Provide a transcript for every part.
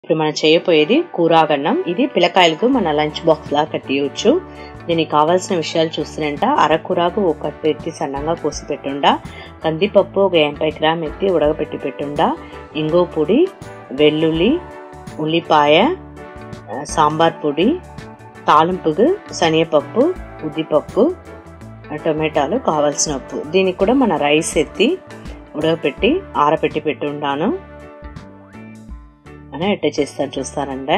ఇప్పుడు మనం చేయబోయేది కూరాగన్నం ఇది పిల్లకాయలకు మన లంచ్ బాక్స్ లా కట్టియవచ్చు దీనికి కావాల్సిన విషయాలు చూస్తున్నంట అరకూరాకు ఒక ఎత్తి సన్నంగా కోసి పెట్టుండా కందిపప్పు ఒక ఎనభై గ్రామ్ ఎత్తి ఉడకపెట్టి పెట్టుండా ఇంగో పొడి వెల్లుల్లి ఉల్లిపాయ ఆ, సాంబార్ పొడి తాలింపుకు శనగపప్పు ఉద్దిపప్పు ఆ, టొమాటోలు కావాల్సిన ఉప్పు దీనికి కూడా మన రైస్ ఎత్తి ఉడకపెట్టి ఆరపెట్టి పెట్టి ఉన్నాను అని ఎట్ట చేస్తాను చూస్తానండి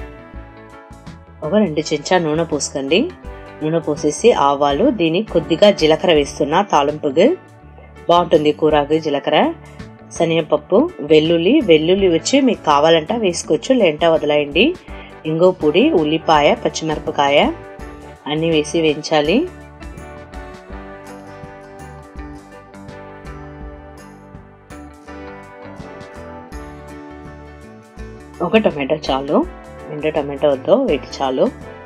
ఒక రెండు చెంచా నూనె పోసుకోండి నూనె పోసేసి ఆవాలు దీనికి కొద్దిగా జీలకర్ర వేస్తున్నా తాలింపుకు బాగుంటుంది కూరాకు జీలకర్ర శనగపప్పు వెల్లుల్లి వెల్లుల్లి వచ్చి మీకు కావాలంటే వేసుకోవచ్చు లేంట వదిలేయండి ఇంగో పొడి ఉల్లిపాయ పచ్చిమిరపకాయ అన్నీ వేసి వేయించాలి ఒక టొమాటో చాలు రెండు టొమాటో వద్దు వీటి చాలు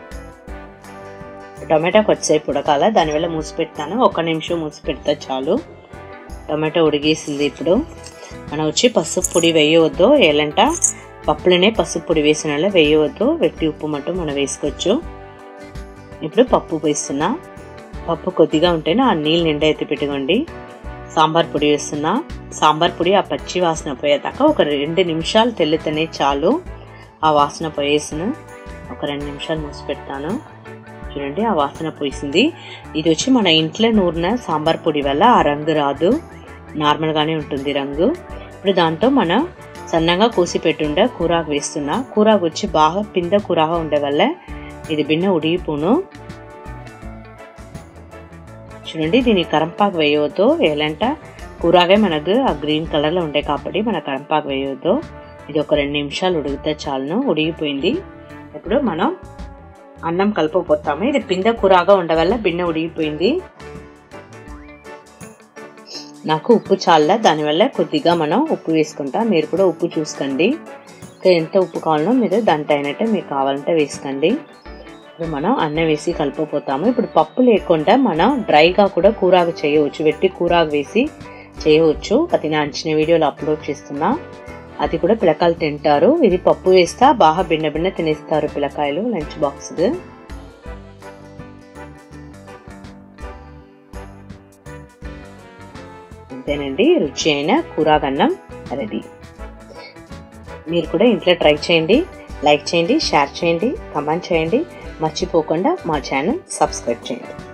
టొమాటో కొద్దిసేపు ఉడకాల దానివల్ల మూసి పెడతాను ఒక నిమిషం మూసి పెడతా చాలు టొమాటో ఉడిగేసింది ఇప్పుడు మనం వచ్చి పసుపు పొడి వేయవద్దు ఏలంట పప్పులనే పసుపు పొడి వేసిన వాళ్ళ వేయవద్దు వెట్టి ఉప్పు మట్టు మనం వేసుకోవచ్చు ఇప్పుడు పప్పు వేస్తున్నా పప్పు కొద్దిగా ఉంటేనే ఆ నీళ్ళు నిండా ఎత్తి పెట్టుకోండి సాంబార్ పొడి వేస్తున్నా సాంబార్ పొడి ఆ పచ్చి వాసన పోయేదాకా ఒక రెండు నిమిషాలు తెల్లితేనే చాలు ఆ వాసన పోయేసిన ఒక రెండు నిమిషాలు మూసి పెడతాను చూడండి ఆ వాసన పోసింది ఇది వచ్చి మన ఇంట్లో నూరిన సాంబార్ పొడి వల్ల ఆ రంగు రాదు నార్మల్గానే ఉంటుంది రంగు ఇప్పుడు దాంట్లో మనం సన్నగా కోసి పెట్టుండే కూరాకు వేస్తున్నా కూరాకు వచ్చి బాగా పింద కూరగా ఉండే వల్ల ఇది బిన్న ఉడిగిపోను చూడండి దీనికి కరంపాకు వేయవద్దు ఎలాంట కూరగా మనకు ఆ గ్రీన్ కలర్లో ఉండే కాబట్టి మన కరంపాకు వేయవద్దు ఇది ఒక రెండు నిమిషాలు ఉడిగితే చాలును ఉడిగిపోయింది ఇప్పుడు మనం అన్నం కలుపుపోతాము ఇది పిందె కూరగా ఉండవల్ల బిన్నె ఉడిగిపోయింది నాకు ఉప్పు చాలా దానివల్ల కొద్దిగా మనం ఉప్పు వేసుకుంటాం మీరు కూడా ఉప్పు చూసుకోండి ఇంకా ఎంత ఉప్పు కావాలనో మీరు దాంట్లో అయినట్టే మీకు కావాలంటే వేసుకోండి ఇప్పుడు మనం అన్నం వేసి కలిపిపోతాము ఇప్పుడు పప్పు లేకుండా మనం డ్రైగా కూడా కూరాకు చేయవచ్చు వెట్టి కూరాకు వేసి చేయవచ్చు అది నా అంచిన వీడియోలో అప్లోడ్ చేస్తున్నా అది కూడా పిల్లకాయలు తింటారు ఇది పప్పు వేస్తా బాగా బిన్న బిన్న తినేస్తారు పిల్లకాయలు లంచ్ బాక్స్ అంతేనండి రుచి అయిన కూరాగన్నం రెడీ మీరు కూడా ఇంట్లో ట్రై చేయండి లైక్ చేయండి షేర్ చేయండి కమెంట్ చేయండి మర్చిపోకుండా మా ఛానల్ సబ్స్క్రైబ్ చేయండి